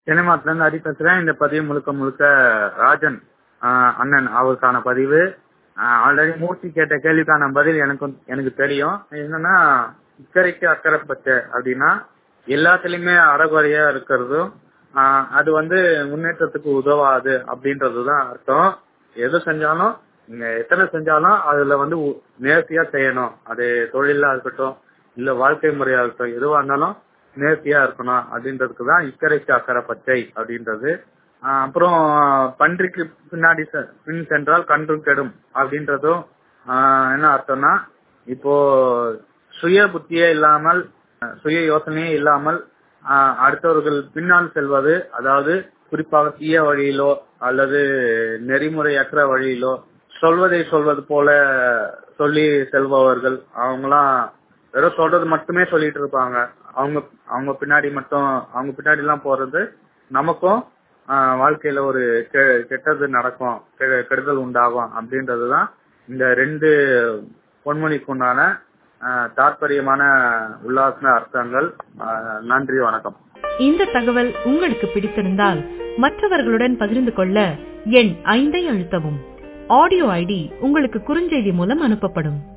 சினிமாத்துல இருந்து ஹரி பேசுறேன் இந்த பதிவு முழுக்க முழுக்க ராஜன் ஆஹ் அண்ணன் அவருக்கான பதிவு ஆல்ரெடி மூர்த்தி கேட்ட கேள்விக்கான பதில் எனக்கு எனக்கு தெரியும் என்னன்னா இக்கரைக்கு அக்கறை பச்சை அப்படின்னா எல்லாத்துலயுமே அறகுறையா இருக்கிறதும் ஆஹ் அது வந்து முன்னேற்றத்துக்கு உதவாது அப்படின்றதுதான் அர்த்தம் எது செஞ்சாலும் நீங்க எத்தனை செஞ்சாலும் அதுல வந்து உ- நேர்த்தியா செய்யணும் அது தொழிலா இருக்கட்டும் இல்ல வாழ்க்கை முறையா இருக்கட்டும் எதுவா இருந்தாலும் நேர்த்தியா இருக்கணும் அப்படின்றதுக்கு தான் இக்கரைக்கு அக்கறை பச்சை அப்படின்றது ஆஹ் அப்புறம் பன்றிக்கு பின்னாடி செ- பின் சென்றால் கன்று கெடும் அப்படின்றதும் ஆஹ் என்ன அர்த்தம்னா இப்போ சுய புத்தியே இல்லாமல் அஹ் சுய யோசனையே இல்லாமல் ஆஹ் அடுத்தவர்கள் பின்னால் செல்வது அதாவது குறிப்பாக தீய வழியிலோ அல்லது நெறிமுறையற்ற வழியிலோ சொல்வதை சொல்வது போல சொல்லி செல்பவர்கள் அவங்களாம் வெறும் சொல்றது மட்டுமே சொல்லிட்டு இருப்பாங்க அவங்க அவங்க பின்னாடி மட்டும் அவங்க பின்னாடி எல்லாம் போறது நமக்கும் ஆஹ் வாழ்க்கையில ஒரு கெ- கெட்டது நடக்கும் கெ- கெடுதல் உண்டாகும் அப்படின்றதுதான் இந்த ரெண்டு பொன்மொழிக்கு உண்டான ஆஹ் தாற்பயமான உல்லாச அர்த்தங்கள் ஆஹ் நன்றி வணக்கம் இந்த தகவல் உங்களுக்கு பிடித்திருந்தால் மற்றவர்களுடன் பகிர்ந்து கொள்ள எண் ஐந்தை அழுத்தவும் ஆடியோ ஐடி உங்களுக்கு குறுஞ்செய்தி மூலம் அனுப்பப்படும்